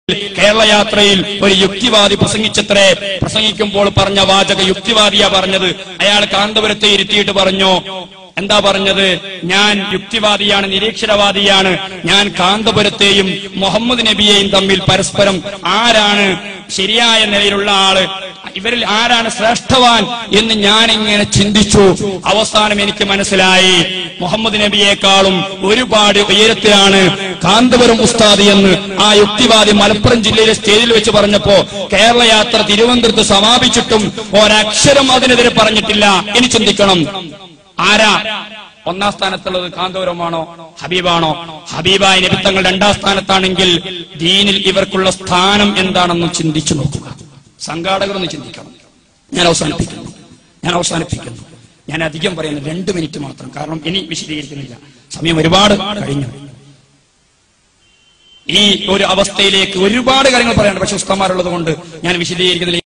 കേരള യാത്രയിൽ ഒരു യുക്തിവാദി പ്രസംഗിച്ചത്രേ പ്രസംഗിക്കുമ്പോൾ പറഞ്ഞ വാചക യുക്തിവാദിയാ പറഞ്ഞത് അയാൾ കാന്തപുരത്തെ ഇരുത്തിയിട്ട് പറഞ്ഞു എന്താ പറഞ്ഞത് ഞാൻ യുക്തിവാദിയാണ് നിരീക്ഷരവാദിയാണ് ഞാൻ കാന്തപുരത്തെയും മുഹമ്മദ് നബിയെയും തമ്മിൽ പരസ്പരം ആരാണ് ശരിയായ നിലയിലുള്ള ആള് ഇവരിൽ ആരാണ് ശ്രേഷ്ഠവാൻ എന്ന് ഞാൻ ഇങ്ങനെ ചിന്തിച്ചു അവസാനം എനിക്ക് മനസ്സിലായി മുഹമ്മദ് നബിയെക്കാളും ഒരുപാട് ഉയരത്തിലാണ് കാന്തപുരം ഉസ്താദ് എന്ന് ആ യുക്തിവാദി മലപ്പുറം ജില്ലയിലെ സ്റ്റേജിൽ വെച്ച് പറഞ്ഞപ്പോ കേരള യാത്ര തിരുവനന്തപുരത്ത് സമാപിച്ചിട്ടും ഒരക്ഷരം അതിനെതിരെ പറഞ്ഞിട്ടില്ല ഇനി ചിന്തിക്കണം ആരാ ഒന്നാം സ്ഥാനത്തുള്ളത് കാന്തപുരമാണോ ഹബീബാണോ ഹബീബായ നബിത്തങ്ങൾ രണ്ടാം സ്ഥാനത്താണെങ്കിൽ ദീനിൽ ഇവർക്കുള്ള സ്ഥാനം എന്താണെന്ന് ചിന്തിച്ചു നോക്കുക സംഘാടകർ ഒന്ന് ചിന്തിക്കണം ഞാൻ അവസാനിപ്പിക്കുന്നു ഞാൻ അവസാനിപ്പിക്കുന്നു ഞാൻ അധികം പറയുന്നു രണ്ട് മിനിറ്റ് മാത്രം കാരണം ഇനി വിശദീകരിക്കുന്നില്ല സമയം ഒരുപാട് കഴിഞ്ഞു ഈ ഒരു അവസ്ഥയിലേക്ക് ഒരുപാട് കാര്യങ്ങൾ പറയാനുണ്ട് പക്ഷെ ഉസ്തമാരുള്ളത് കൊണ്ട് ഞാൻ വിശദീകരിക്കുന്നില്ല